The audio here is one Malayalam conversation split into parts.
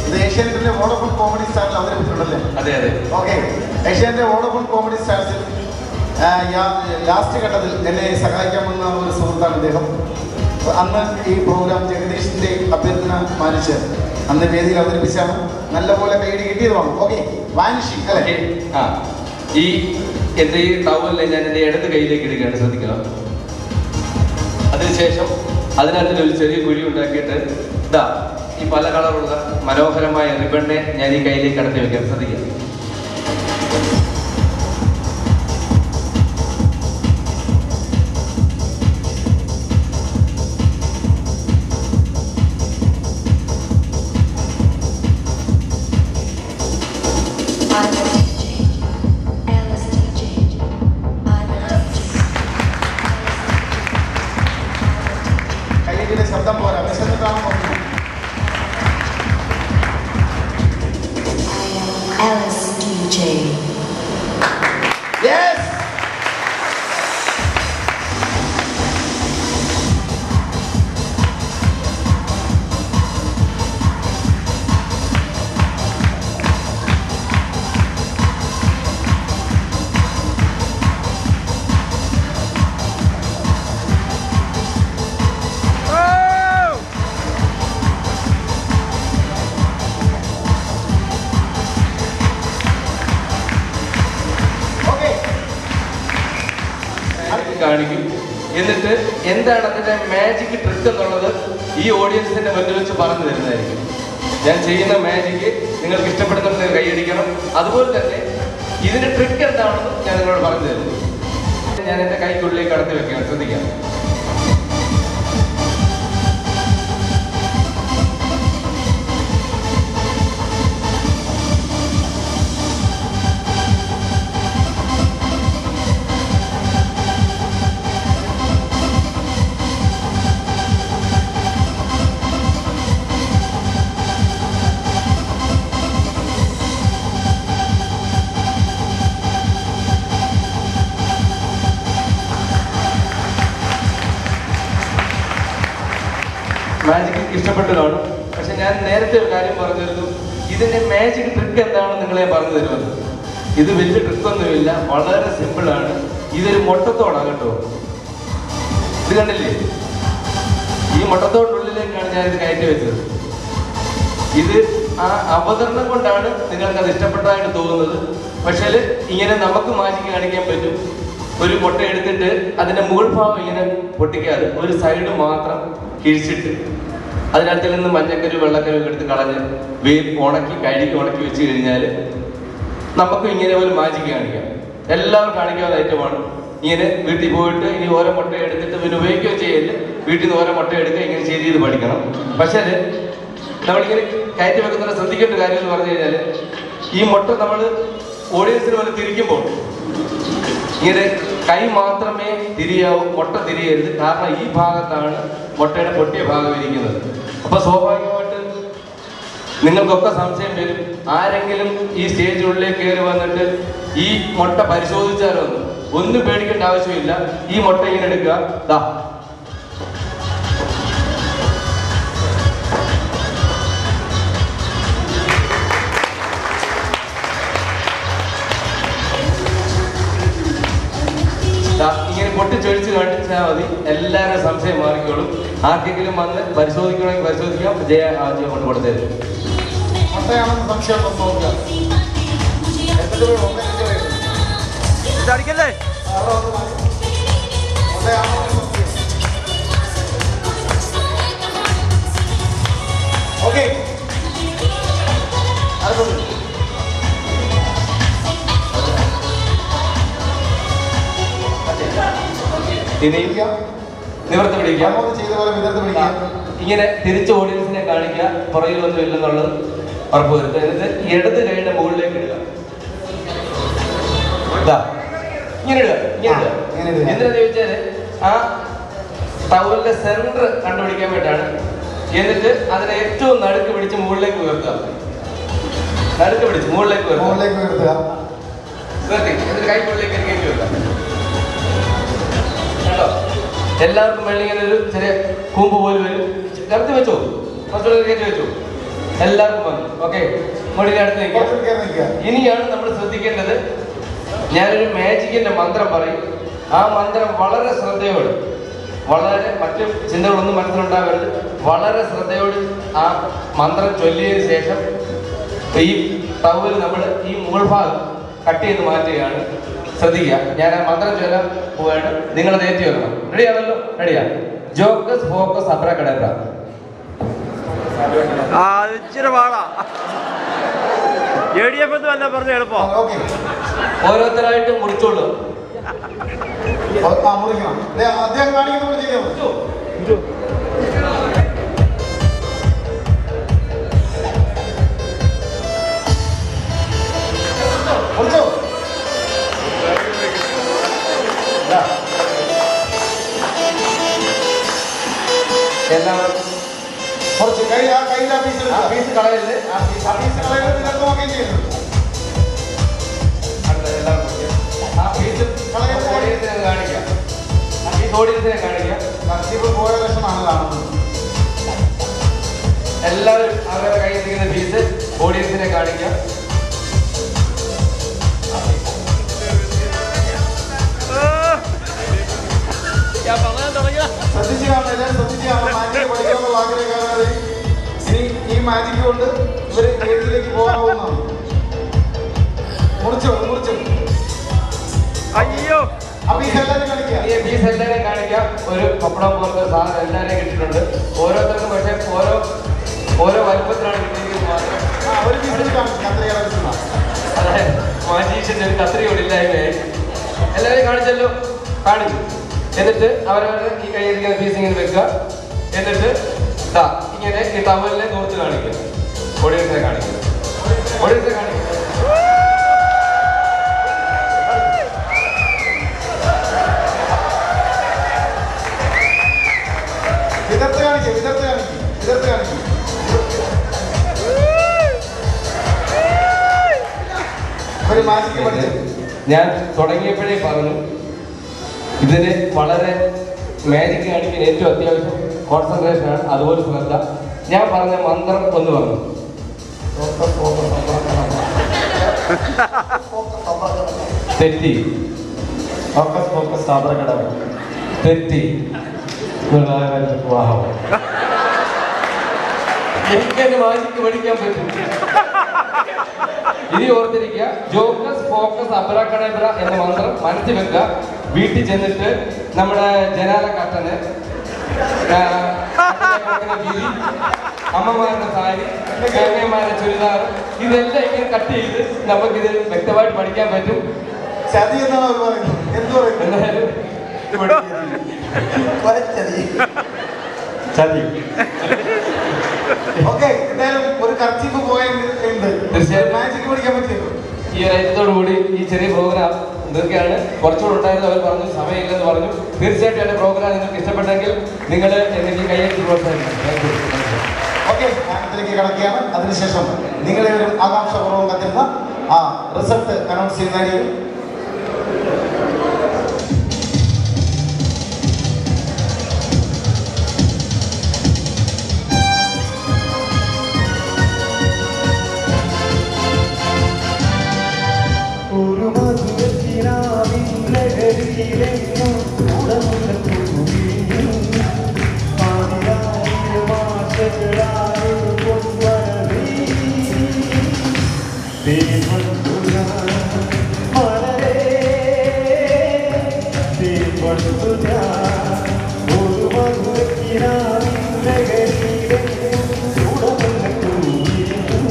ഇത് ഏഷ്യാനെറ്റിന്റെ വോഡഫോൺ കോമഡി സ്റ്റാറിൽ അവതരിപ്പിച്ചിട്ടുണ്ടല്ലേ അതെ അതെ ഓക്കെ ഏഷ്യാന്റെ വോഡഫോൺ കോമഡി സ്റ്റാർസിൽ ലാസ്റ്റ് ഘട്ടത്തിൽ എന്നെ സഹായിക്കാൻ വന്ന ഒരു സുഹൃത്താണ് ഇദ്ദേഹം അന്ന് ഈ പ്രോഗ്രാം ജഗദീഷിന്റെ അഭ്യർത്ഥന മാനിച്ച് അന്ന് വേദിയിൽ അവതരിപ്പിച്ചാണ് നല്ലപോലെ കൈയടി കിട്ടിയതുമാണ് ഓക്കെ വാനിഷിംഗ് അല്ലേ ഓക്കേ. ആ ഈ എന്റെ ഈ ടവലിനെ ഞാൻ എന്റെ ഇടത് കൈയിലേക്ക് ഇടുകയാണ് ശ്രദ്ധിക്കണം അതിനുശേഷം അതിനകത്ത് ഒരു ചെറിയ കുഴി ഉണ്ടാക്കിയിട്ട് ഇതാ ഈ പല കളറുള്ള മനോഹരമായ റിബണിനെ ഞാൻ ഈ കയ്യിലേക്ക് കടത്തി വെക്കാൻ ശ്രദ്ധിക്കാം I'm a DJ. Alice DJ. I'm a DJ. കൈയടിയുടെ ശബ്ദം പോരാ വിശന്നിട്ടാണ് നോക്കുന്നത് I am Alice DJ. Yes! Okay. ഇത് കാണിക്കും എന്നിട്ട് എന്താണ് അതിന്റെ മാജിക് ട്രിക്ക് എന്നുള്ളത് ഈ ഓഡിയൻസിന്റെ മുന്നിൽ വെച്ച് പറഞ്ഞു തരുന്നതായിരിക്കും ഞാൻ ചെയ്യുന്ന മാജിക് നിങ്ങൾക്ക് ഇഷ്ടപ്പെടുന്നുണ്ടെങ്കിൽ കൈയടിക്കണം അതുപോലെ തന്നെ ഇതിന്റെ ട്രിക്ക് എന്താണെന്ന് ഞാൻ നിങ്ങളോട് പറഞ്ഞു തരുന്നു ഞാൻ എന്റെ കൈക്കുള്ളിലേക്ക് കടത്തി വെക്കുകയാണ് ശ്രദ്ധിക്കാം മാജിക് ഇഷ്ടപ്പെട്ടു കാണും പക്ഷെ ഞാൻ നേരത്തെ ഒരു കാര്യം പറഞ്ഞിരുന്നു ഇതിന്റെ മാജിക് ട്രിക്ക് എന്താണെന്ന് നിങ്ങളെ പറഞ്ഞു തരുമെന്ന് ഇത് വലിയ ട്രിക്കൊന്നുമില്ല വളരെ സിമ്പിൾ ആണ് ഇതൊരു മുട്ടത്തോടാണ് കേട്ടോ ഇത് കണ്ടില്ലേ ഈ മുട്ടത്തോടിനുള്ളിലേക്കാണ് ഞാൻ ഇത് കയറ്റി വെച്ചത് ഇത് ആ അവതരണം കൊണ്ടാണ് നിങ്ങൾക്ക് അത് ഇഷ്ടപ്പെട്ടതായിട്ട് തോന്നുന്നത് പക്ഷേ ഇങ്ങനെ നമുക്ക് മാജിക്ക് കാണിക്കാൻ പറ്റും ഒരു മുട്ട എടുത്തിട്ട് അതിന്റെ മുകൾ ഭാഗം ഇങ്ങനെ പൊട്ടിക്കാതെ ഒരു സൈഡ് മാത്രം കിഴിച്ചിട്ട് അതിനകത്ത് നിന്ന് മഞ്ഞക്കരു വെള്ളക്കരു ഒക്കെ എടുത്ത് കളഞ്ഞ് വെയിൽ ഉണക്കി കഴുകി ഉണക്കി വെച്ച് കഴിഞ്ഞാൽ നമുക്ക് ഇങ്ങനെ ഒരു മാജിക്ക് കാണിക്കാം എല്ലാവരും കാണിക്കാവുന്ന ഐറ്റമാണ് ഇങ്ങനെ വീട്ടിൽ പോയിട്ട് ഇനി ഓരോ മുട്ട എടുത്തിട്ട് പിന്നെ ഉപയോഗിക്കുകയും ചെയ്യല് വീട്ടിൽ നിന്ന് ഓരോ മുട്ട എടുക്കുക ഇങ്ങനെ ചെയ്ത് ചെയ്ത് പഠിക്കണം പക്ഷേ നമ്മളിങ്ങനെ കയറ്റി വെക്കുന്ന ശ്രദ്ധിക്കേണ്ട കാര്യം എന്ന് പറഞ്ഞു കഴിഞ്ഞാൽ ഈ മുട്ട നമ്മൾ ഓഡിയൻസിന് പോലെ തിരിക്കുമ്പോൾ ഇങ്ങനെ കൈ മാത്രമേ തിരിയാവൂ മുട്ട തിരിയരുത് കാരണം ഈ ഭാഗത്താണ് മുട്ടയുടെ പൊട്ടിയ ഭാഗം ഇരിക്കുന്നത് അപ്പൊ സ്വാഭാവികമായിട്ട് നിങ്ങൾക്കൊക്കെ സംശയം വരും ആരെങ്കിലും ഈ സ്റ്റേജിനുള്ളിലേക്ക് കയറി വന്നിട്ട് ഈ മുട്ട പരിശോധിച്ചാലോ എന്ന് ഒന്നും പേടിക്കേണ്ട ആവശ്യമില്ല ഈ മുട്ട ഇങ്ങനെ എടുക്കുക ദാ ദാ ഇങ്ങനെ പൊട്ടിച്ചൊഴിച്ച് കാണിച്ചാൽ മതി എല്ലാവരും സംശയം മാറിക്കോളും ആർക്കെങ്കിലും വന്ന് പരിശോധിക്കണമെങ്കിൽ പരിശോധിക്കാം ജയ ആദ്യം കൊണ്ട് കൊടുത്തത് മുട്ടയാണെന്ന് സംശയം ഉണ്ടെന്ന് നോക്കുക എന്നിട്ട് ഒരു മുട്ട ഇട്ട് വെക്കുക. ഇതടിക്കല്ലേ അവിടെ വന്ന് നോക്കുക. മുട്ടയാണോ എന്ന് സംശയം. Okay. അടുത്തത്. ഇനി പിടിക്കാം. നിവർത്തി പിടിക്കാം അങ്ങോട്ട് ചെയ്ത പോലെ വിതർത്ത് പിടിക്കാം ഇങ്ങനെ തിരിച്ച് ഓഡിയൻസിനെ കാണിക്കുക പുറകിലൊന്നും ഇല്ലെന്നുള്ളത് ഉറപ്പ് വരുത്തുക എന്നിട്ട് ഇടത് കൈയുടെ മുകളിലേക്ക് ഇടുക ദാ, ഇങ്ങനെ ഇടുക ഇങ്ങനെ ഇടുക ആ, ഇങ്ങനെ ഇടുക. എന്തിനാ ചോദിച്ചാല് ആ ടവലിന്റെ സെന്റർ കണ്ടുപിടിക്കാൻ വേണ്ടിയാണ് എന്നിട്ട് അതിനെ ഏറ്റവും നടുക്ക് പിടിച്ച് മുകളിലേക്ക് ഉയർത്തുക നടുക്ക് പിടിച്ച് മുകളിലേക്ക് ഉയർത്തുക മുകളിലേക്ക് ഉയർത്തുക ഉയർത്തി എന്നിട്ട് കൈ മുകളിലേക്ക് കയറ്റി വെക്കുക കേട്ടോ എല്ലാവർക്കും വേണ്ടി ഇങ്ങനെ ഒരു ചെറിയ കൂമ്പ് പോലെ വരും കറുത്ത് വെച്ചോ കുറച്ചുകൂടെ കയറ്റി വെച്ചോ എല്ലാവർക്കും വന്നു ഓക്കെ മുടിയുടെ അടുത്ത് നിൽക്കാം പുറത്ത് കയറി നിൽക്കുക ഇനിയാണ് നമ്മൾ ശ്രദ്ധിക്കേണ്ടത് ഞാനൊരു മാജിക്കിന്റെ മന്ത്രം പറയും ആ മന്ത്രം വളരെ ശ്രദ്ധയോട് വളരെ മറ്റു ചിന്തകളൊന്നും മനസ്സിലുണ്ടാകരുത് വളരെ ശ്രദ്ധയോട് ആ മന്ത്രം ചൊല്ലിയതിനു ശേഷം ഈ ടവൽ നമ്മൾ ഈ മുകൾ ഭാഗം കട്ട് ചെയ്ത് മാറ്റുകയാണ് ശ്രദ്ധിക്കുക ഞാൻ ആ മന്ത്രം ചൊല്ലാൻ പോവുകയാണ് നിങ്ങൾ നേറ്റി വെക്കണം റെഡിയാണല്ലോ റെഡിയാ ജോക്കസ് ഫോക്കസ് അബ്ര കടബ്ര ആ അത് ഇച്ചിരി പാടാ എ ഡി എഫ് എന്ന് വല്ല പറഞ്ഞ എളുപ്പം ഓക്കെ ഓരോരുത്തരായിട്ട് മുറിച്ചോളൂ ആ മുറിക്കണം ദേ, അദ്ദേഹം കാണിക്കുന്ന പോലെ ചെയ്താൽ മതി മുറിച്ചോ ഇതാ. എല്ലാവർക്കും കുറച്ച് കൈ ആ കയ്യിൽ ആ പീസ് ആ പീസ് കളയരുത് ആ പീസ് ആ പീസ് കളയുന്നത് നിങ്ങൾക്ക് നോക്കുകയും ചെയ്യുന്നു അടുത്ത എല്ലാവർക്കും ചെയ്യാം. ആ പീസ് ഓഡിയൻസിനെ ഒന്ന് കാണിക്കാം ആ പീസ് ഓഡിയൻസിനെ കാണിക്കാം കർച്ചീഫ് പോയ ലക്ഷണമാണ് കാണുന്നത് എല്ലാവരും അവരുടെ കയ്യിൽ നിൽക്കുന്ന പീസ് ഓഡിയൻസിനെ കാണിക്കാം ഞാൻ പറയാൻ തുടങ്ങിയ ശ്രദ്ധിച്ച് കാണണം എല്ലാവരും ശ്രദ്ധിച്ച് കാണണം മാജിക് പഠിക്കാനുള്ള ആഗ്രഹക്കാരെ ഇനി ഈ മാജിക് കൊണ്ട് ഇവര് വേദിയിലേക്ക് പോകാൻ പോകുന്നതാണ് മുറിച്ചോ മുറിച്ചോ അയ്യോ അപ്പൊ ഈ എല്ലാവരും കളിക്കുക ഈ പീസ് എല്ലാവരെയും കാണിക്കാം ഒരു പപ്പടം പോലത്തെ സാധനം എല്ലാവരെയും കിട്ടിയിട്ടുണ്ട് ഓരോരുത്തർക്കും പക്ഷേ ഓരോ ഓരോ വലുപ്പത്തിലാണ് കിട്ടിയിരിക്കുന്നത് മാത്രം ആ, ഒരു പീസ് കാണിച്ചു കത്രികയുടെ പീസ് അതായത് മാജീഷ്യന്റെ ഒരു കത്രിയോടില്ലായ്മയായി എല്ലാവരെയും കാണിച്ചല്ലോ കാണിച്ചു എന്നിട്ട് അവരവരുടെ ഈ കയ്യിരിക്കുന്ന പീസ് ഇങ്ങനെ വെക്കുക എന്നിട്ട് ദാ ഇങ്ങനെ ഈ ടവലിനെ നോർത്ത് കാണിക്കുക ഓഡിയൻസിനെ കാണിക്കുക ഓഡിയൻസിനെ കാണിക്കുക വിദർത്ത് കാണിക്കുക വിദർത്ത് കാണിക്കുക വിദർത്ത് കാണിക്കുക ഒരു മാജിക് പഠിച്ചു ഞാൻ തുടങ്ങിയപ്പോഴേ പറഞ്ഞു ഇതിന് വളരെ മാജിക് കാണിക്കാൻ ഏറ്റവും അത്യാവശ്യം കോൺസെൻട്രേഷൻ ആണ് അതുപോലെ ശ്രദ്ധ ഞാൻ പറഞ്ഞ മന്ത്രം ഒന്ന് പറഞ്ഞു തെറ്റി ഫോക്കസ് ഫോക്കസ് സാബറകടവ് തെറ്റി വാഹം എനിക്കെന്നെ മാജിക്ക് പഠിക്കാൻ പറ്റും ഇനി ഓർത്തിരിക്കുക ജോക്കസ് ഫോക്കസ് അബ്രാക്കടബ്ര എന്ന മന്ത്രം മനസ്സിൽ വെക്കുക വീട്ടിൽ ചെന്നിട്ട് നമ്മുടെ ജനാല കട്ടന് ആ, കട്ടന് വിരി, അമ്മമാരുടെ സാരി ഗംഗന്മാരുടെ ചുരിദാർ ഇതെല്ലാം ഇങ്ങനെ കട്ട് ചെയ്ത് നമുക്കിത് വ്യക്തമായിട്ട് പഠിക്കാൻ പറ്റും ചതി എന്നാണ് അവർ പറയുന്നത് എന്ത് പറയുന്നത് എന്തായാലും കൊലച്ചതി ചതി ഓക്കെ എന്തായാലും ഒരു കർച്ചീഫ് പോയുണ്ട് തീർച്ചയായും. മാജിക് പഠിക്കാൻ പറ്റിയല്ലോ ഈ ഒരു ഐറ്റത്തോടു കൂടി ഈ ചെറിയ പ്രോഗ്രാം നിർക്കുകയാണ് കുറച്ചുകൂടെ ഉണ്ടായിരുന്നു അവർ പറഞ്ഞു സമയമില്ലെന്ന് പറഞ്ഞു തീർച്ചയായിട്ടും എൻ്റെ പ്രോഗ്രാം നിങ്ങൾക്ക് ഇഷ്ടപ്പെട്ടെങ്കിൽ നിങ്ങൾ എനിക്ക് കൈയ്യടി പ്രോത്സാഹിക്കണം thank you thank you okay ഞാനത്തിലേക്ക് കടക്കുകയാണ് അതിനുശേഷം നിങ്ങളേവരും ആകാംക്ഷപൂർവ്വം കത്തിരുന്ന ആ റിസൾട്ട് അനൗൺസ് ചെയ്യുന്നതായിരിക്കും ഒരു മധുരത്തിനാവിൻ ലഹരിയിലെങ്ങും ഉടമുണ്ടെത്തുകയും ആയിരായിരം ആശകളായൊരു പൊൻവരവേ തേൻവണ്ടുന മലരേ തേൻവണ്ടുന ഒരു മധുരത്തിനാവിൻ ലഹരിയിലെങ്ങും ഉടമുണ്ടെത്തുകയും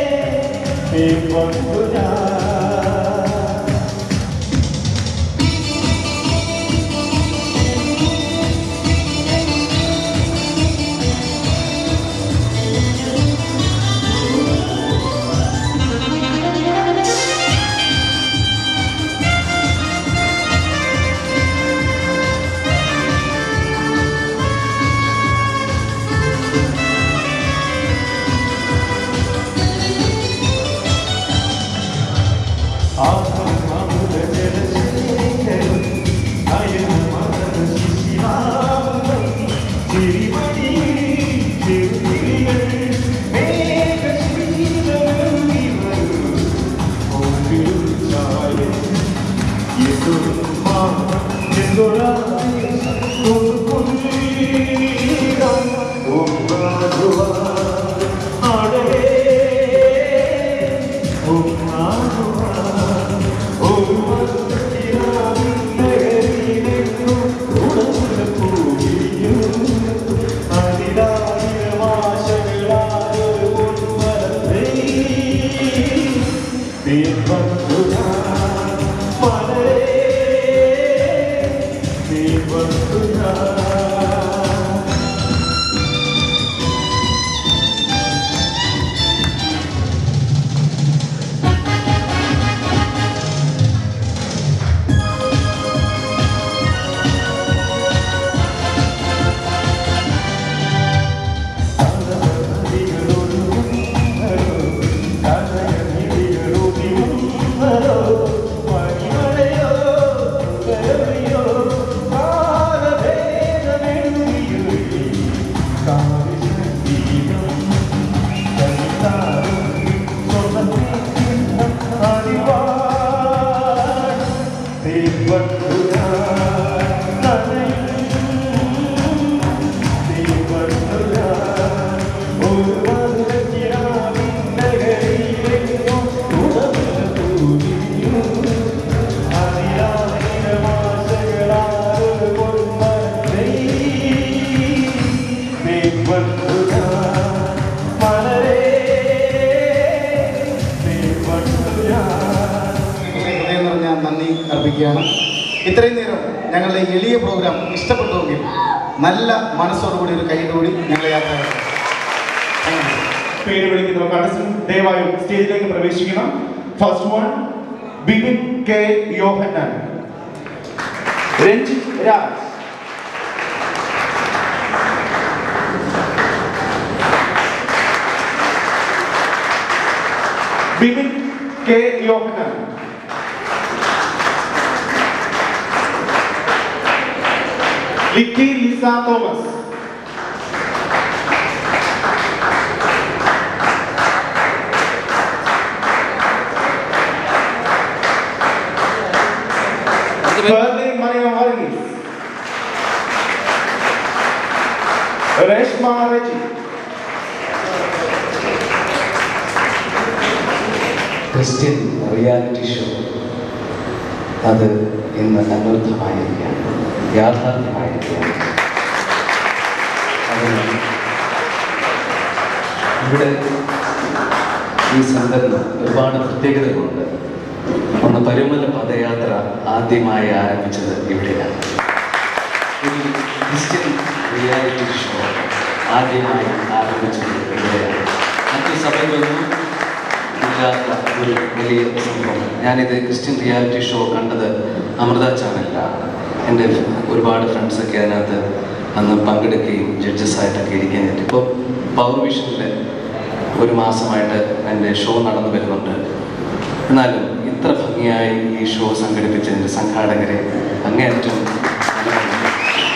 മലരേ ഹൃദയം നിറഞ്ഞ നന്ദി അർപ്പിക്കുകയാണ് ഇത്രയും നേരം ഞങ്ങളുടെ ഈ എളിയ പ്രോഗ്രാം ഇഷ്ടപ്പെട്ടുവെങ്കിൽ നല്ല മനസ്സോടുകൂടി ഒരു കൈയിലൂടി ഞങ്ങളെ യാത്ര അയക്കണം. Thank you. പേര് വിളിക്കുന്ന കടസിൽ ദയവായും സ്റ്റേജിലേക്ക് പ്രവേശിക്കണം first one Bipin K Yohannan Ranjith Raj Bipin K Yohannan ലിക്കി Lisa Thomas Berlin Maria Varghese. Reshma Reggie. Christian reality show അത് ഇന്ന് അനർത്ഥമായിരിക്കുകയാണ് യാഥാർത്ഥ്യമായിരിക്കുകയാണ് അതിനാൽ ഇവിടെ ഈ സെന്ററിന് ഒരുപാട് പ്രത്യേകതകളുണ്ട് ഒന്ന് പരുമല പദയാത്ര ആദ്യമായി ആരംഭിച്ചത് ഇവിടെയാണ് ഒരു ക്രിസ്ത്യൻ റിയാലിറ്റി ഷോ ആദ്യമായി ആരംഭിച്ചത് ഇവിടെയാണ് മറ്റു സഭകളൊന്നും ഇല്ലാത്ത ഒരു വലിയ സംഭവം ഞാനിത് ക്രിസ്ത്യൻ റിയാലിറ്റി ഷോ കണ്ടത് അമൃത ചാനലിലാണ് എൻ്റെ ഒരുപാട് ഫ്രണ്ട്സൊക്കെ അതിനകത്ത് അന്ന് പങ്കെടുക്കുകയും ജഡ്ജസായിട്ടൊക്കെ ഇരിക്കുകയും ചെയ്തു ഇപ്പോൾ പവർ വിഷനിൽ ഒരു മാസമായിട്ട് എൻ്റെ ഷോ നടന്നു വരുന്നുണ്ട് എന്നാലും ഇത്ര ഭംഗിയായി ഈ ഷോ സംഘടിപ്പിച്ചതിൻ്റെ സംഘാടകരെ അങ്ങേയറ്റം അഭിനന്ദിക്കുന്നു.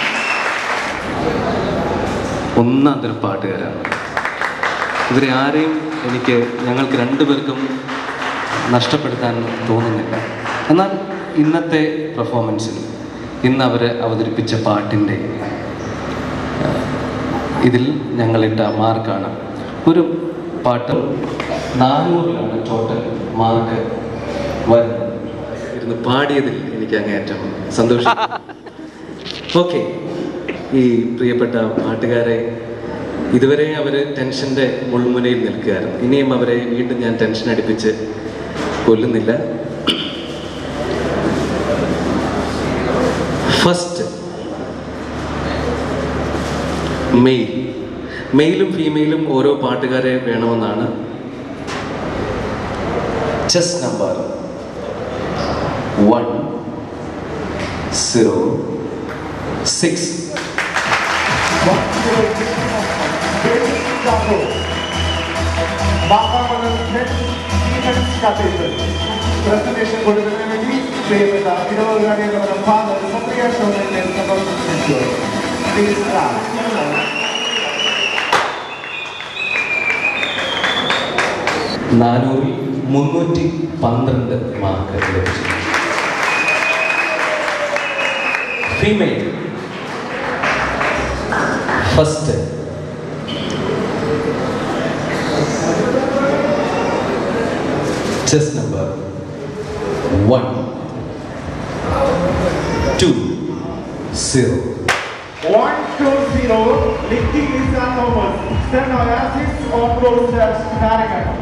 ഒന്നാം തരം പാട്ടുകാരാണ് ഇവരെ ആരെയും എനിക്ക് ഞങ്ങൾക്ക് രണ്ടുപേർക്കും നഷ്ടപ്പെടുത്താൻ തോന്നുന്നില്ല എന്നാൽ ഇന്നത്തെ പെർഫോമൻസിൽ ഇന്ന് അവർ അവതരിപ്പിച്ച പാട്ടിൻ്റെ ഇതിൽ ഞങ്ങളിട്ട മാർക്കാണ് ഒരു പാട്ട് നാനൂറിലാണ് ടോട്ടൽ മാർക്ക് വരുന്നത് ഇരുന്ന് പാടിയതിൽ എനിക്ക് അങ്ങേയറ്റം സന്തോഷം ഓക്കെ ഈ പ്രിയപ്പെട്ട പാട്ടുകാരെ ഇതുവരെ അവർ ടെൻഷൻ്റെ മുൾമുനയിൽ നിൽക്കുകയായിരുന്നു ഇനിയും അവരെ വീണ്ടും ഞാൻ ടെൻഷൻ അടിപ്പിച്ച് കൊല്ലുന്നില്ല ഫസ്റ്റ് മെയിൽ മെയിലും ഫീമെയിലും ഓരോ പാട്ടുകാരെ വേണമെന്നാണ് chest number one zero six Baka Management Defense Cathedral. Presentation കൊടുക്കുന്നതിന് വേണ്ടി പ്രിയപ്പെട്ട ഇടവകാരികളുടെ ഫാദർ സത്രിയ ഷോനെ സന്ദർശിച്ചു പ്ലീസ് നാനൂറിൽ മുന്നൂറ്റി പന്ത്രണ്ട് മാർക്ക് ലഭിച്ചു female first chest number one two zero One two zero, lifting is Thomas, Stan Oasis, Off-Road Steps, Narayan.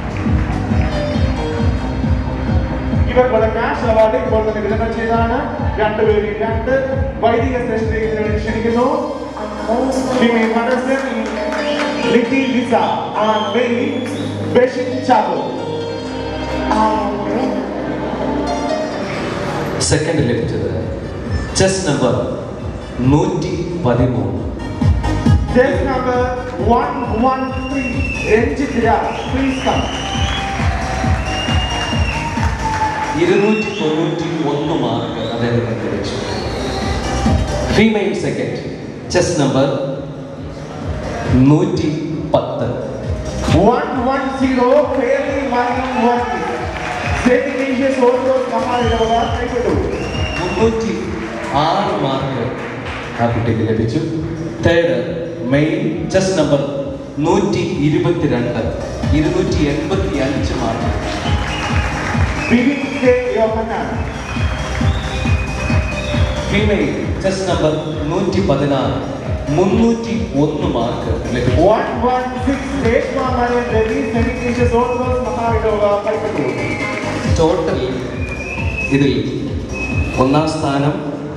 ഇവർക്കുള്ള ക്യാഷ് അവാർഡ് ഇപ്പോൾ തന്നെ വിതരണം ചെയ്താണ് രണ്ടുപേരെയും രണ്ട് വൈദിക സ്റ്റേഷനിലേക്ക് ഇതിനുവേണ്ടി ക്ഷണിക്കുന്നു Female contestant, Litti Lisa and Mary Beshin Chavo. I am ready. Second ലഭിച്ചത് ചെസ് നമ്പർ നൂറ്റി പതിമൂന്ന് Desk number 113, Ranjit Raj, please come. ഇരുന്നൂറ്റി തൊണ്ണൂറ്റി ഒന്ന് മാർക്ക് അദ്ദേഹത്തിന് ലഭിച്ചു ഫീമെയിൽ സെക്കൻഡ് ചെസ് നമ്പർ നൂറ്റി പത്ത് 110 fairly Mariam Worthy. St. Ignatius Orthodox Mahavidavada, കൈവിട്ടു. മുന്നൂറ്റി ആറ് മാർക്ക് ആ കുട്ടിക്ക് ലഭിച്ചു തേർഡ് മെയിൽ ചെസ് നമ്പർ നൂറ്റി ഇരുപത്തിരണ്ട് ഇരുന്നൂറ്റി എൺപത്തി അഞ്ച് mark Bibin K. Yohanan. Female chest number നൂറ്റി പതിനാറ് മുന്നൂറ്റി ഒന്ന് മാർക്ക് ലഭിച്ചു 116 Reshma Mariam Devi, St. Ignatius Orthodox Mahavidavada, കൈവിട്ടു. ടോട്ടൽ ഇതിൽ ഒന്നാം സ്ഥാനം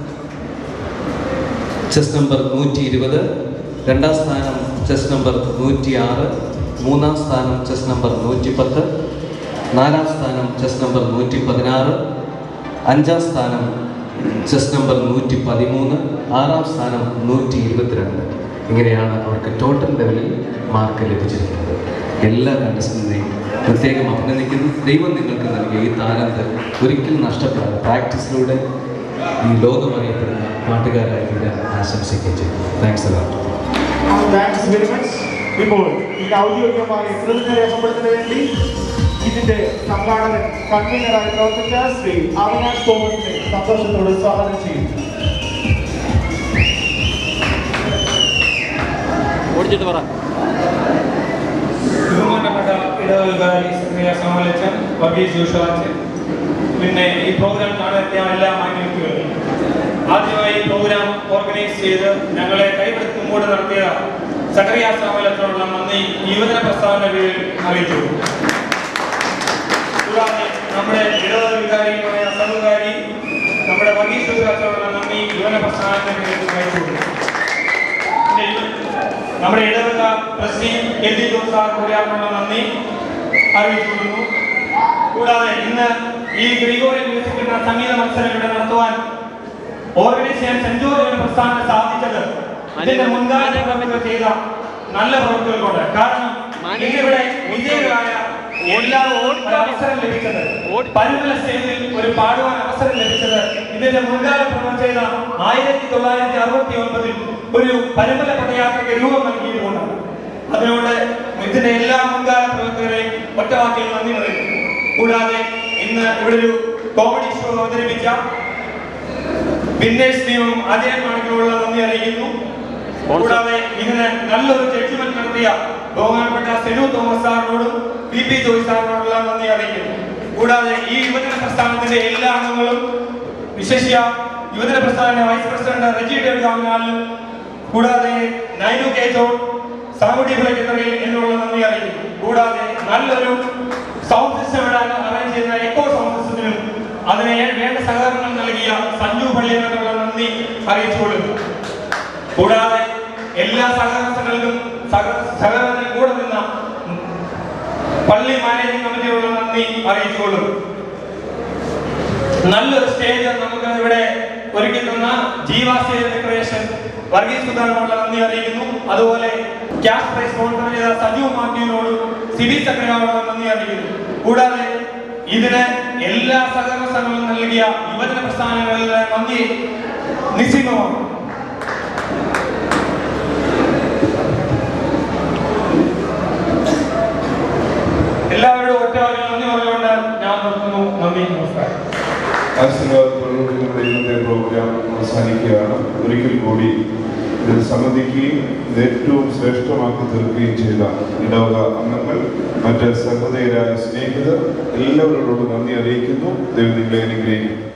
ചെസ് നമ്പർ നൂറ്റി ഇരുപത് രണ്ടാം സ്ഥാനം ചെസ് നമ്പർ നൂറ്റി ആറ് മൂന്നാം സ്ഥാനം ചെസ് നമ്പർ നൂറ്റി പത്ത് നാലാം സ്ഥാനം ചെസ് നമ്പർ നൂറ്റി പതിനാറ് അഞ്ചാം സ്ഥാനം ചെസ് നമ്പർ നൂറ്റി പതിമൂന്ന് ആറാം സ്ഥാനം നൂറ്റി ഇരുപത്തിരണ്ട് ഇങ്ങനെയാണ് അവർക്ക് ടോട്ടൽ ലെവലിൽ മാർക്ക് ലഭിച്ചിരിക്കുന്നത് എല്ലാ കണ്ടസ്റ്റന്റിനെയും പ്രത്യേകം അഭിനന്ദിക്കുന്നു ദൈവം നിങ്ങൾക്ക് നൽകിയ ഈ താരന്ത് ഒരിക്കലും നഷ്ടപ്പെടാതെ പ്രാക്ടീസിലൂടെ ഈ ലോകം അറിയപ്പെടുന്ന പാട്ടുകാരായി തീരാൻ ആശംസിക്കുകയും ചെയ്തു thanks a lot thanks very much ഇപ്പോൾ ഈ ഔദ്യോഗികമായി കൃതജ്ഞത രേഖപ്പെടുത്തുന്നതിന് വേണ്ടി ഇതിന്റെ സംഘാടകൻ കൺവീനറായി പ്രവർത്തിച്ച ശ്രീ അവിനാഷ് തോമസിനെ സന്തോഷത്തോട് സ്വാഗതം ചെയ്യുന്നു ഓടിച്ചിട്ട് പറ ബഹുമാനപ്പെട്ട ഇടവുകാരി സക്രിയ സമാലച്ചൻ വർഗീസ് ജോഷുവാച്ചൻ പിന്നെ ഈ പ്രോഗ്രാം കാണാനെത്തിയ എല്ലാ മാന്യവ്യക്തികളും ആദ്യമായി ഈ പ്രോഗ്രാം ഓർഗനൈസ് ചെയ്ത് ഞങ്ങളെ കൈപിടുത്തുമ്പോട് നടത്തിയ സക്രിയ സമാലച്ചനോടുള്ള നന്ദി ഈ യുവജന പ്രസ്താവന പേരിൽ അറിയിച്ചു കൂടാതെ നമ്മുടെ ഇടവ വികാരിയുമായ സഹകാരി നമ്മുടെ വർഗീസ് ജോഷുവാച്ചനോടുള്ള നന്ദി യുവജന പ്രസ്ഥാനത്തിന് പേരിൽ അറിയിച്ചു പിന്നെ നമ്മുടെ ഇടവക president L D Jose sir കൂടിയാറിനുള്ള നന്ദി അറിയിച്ചുകൊള്ളുന്നു കൂടാതെ ഇന്ന് ഈ ഗ്രിഗോറിയൻ മ്യൂസിക് എന്ന സംഗീത മത്സരം ഇവിടെ നടത്തുവാൻ ഓർഗനൈസ് ചെയ്യാൻ സെന്റ് ജോർജ് പ്രസ്ഥാനം സാധിച്ചത് ഇതിന്റെ മുൻകാല പ്രവർത്തകർ ചെയ്ത നല്ല പ്രവർത്തകർ കൊണ്ട് കാരണം ഇന്നിവിടെ വിജയരായ എല്ലാവർക്കും ഒരു അവസരം ലഭിച്ചത് പരുമല സ്റ്റേജിൽ ഒരു പാടുവാൻ അവസരം ലഭിച്ചത് ഇതിന്റെ മുൻകാല പ്രവർത്തനം ചെയ്ത ആയിരത്തി തൊള്ളായിരത്തി അറുപത്തി ഒൻപതിൽ ഒരു പരുമല പദയാത്രയ്ക്ക് രൂപം നൽകിയതുകൊണ്ടാണ് അതിനോട് ഇതിന്റെ എല്ലാ മുൻകാല പ്രവർത്തകരെയും ഒറ്റവാക്കിൽ നന്ദി പറയുന്നു കൂടാതെ ഇന്ന് ഇവിടെ ഒരു കോമഡി ഷോ അവതരിപ്പിച്ച വിന്നേഴ്സ് ടീമും അജയൻ മാണിക്കോടുള്ള നന്ദി അറിയിക്കുന്നു കൂടാതെ ഇതിന് നല്ലൊരു ജഡ്ജ്മെന്റ് നടത്തിയ ബഹുമാനപ്പെട്ട സെനു തോമസ് സാറിനോടും പി പി ജോയ് സാറിനോടുള്ള നന്ദി അറിയിക്കുന്നു കൂടാതെ ഈ യുവജന പ്രസ്ഥാനത്തിന്റെ എല്ലാ അംഗങ്ങളും വിശേഷ്യ യുവജന പ്രസ്ഥാന വൈസ് പ്രസിഡന്റ് റജി ഡേവിഡ് കാമനാലും കൂടാതെ നൈനു കെ ജോൺ സാമുട്ടി സെക്രട്ടറി എന്നുള്ള നന്ദി അറിയിക്കുന്നു കൂടാതെ നല്ലൊരു സൗണ്ട് സിസ്റ്റം ഇടാൻ അറേഞ്ച് ചെയ്യുന്ന എക്കോ സൗണ്ട് സിസ്റ്റത്തിനും അതിന് വേണ്ട സഹകരണം നൽകിയ സഞ്ജു പള്ളി എന്നുള്ള നന്ദി അറിയിച്ചുകൊള്ളുന്നു കൂടാതെ എല്ലാ സഹകരണ സംഘങ്ങൾക്കും സഹ- സഹകരണത്തിന് കൂടെ നിന്ന പള്ളി മാനേജിംഗ് കമ്മിറ്റിയോടുള്ള നന്ദി അറിയിച്ചുകൊള്ളുന്നു നല്ലൊരു സ്റ്റേജ് നമുക്ക് ഇവിടെ ഒരുക്കി തന്ന ജീവ സ്റ്റേജ് ഡെക്കറേഷൻ വർഗീസ് കുത്താറിനോടുള്ള നന്ദി അറിയിക്കുന്നു അതുപോലെ ക്യാഷ് പ്രൈസ് സ്പോൺസർ ചെയ്ത സജീവ് മാത്യുവിനോടും സിബി ചക്രയോടുള്ള നന്ദി അറിയിക്കുന്നു കൂടാതെ ഇതിന് എല്ലാ സഹകരണ സംഘങ്ങളും നൽകിയ യുവജന പ്രസ്ഥാനങ്ങളുടെ നന്ദി നിശ്ചിതമാണ് എല്ലാവരോടും ഒറ്റ വാക്കിൽ നന്ദി പറഞ്ഞുകൊണ്ട് ഞാൻ നിർത്തുന്നു നന്ദി നമസ്കാരം ആശീർവാദത്തോടുകൂടി നമ്മുടെ ഇന്നത്തെ പ്രോഗ്രാം അവസാനിക്കുകയാണ് ഒരിക്കൽ കൂടി ഇതിൽ സംബന്ധിക്കുകയും ഇത് ഏറ്റവും ശ്രേഷ്ഠമാക്കി തീർക്കുകയും ചെയ്ത ഇടവക അംഗങ്ങൾ മറ്റ് സഹൃദയരായ സ്നേഹിതർ എല്ലാവരോടും നന്ദി അറിയിക്കുന്നു ദൈവം നിങ്ങളെ അനുഗ്രഹിക്കും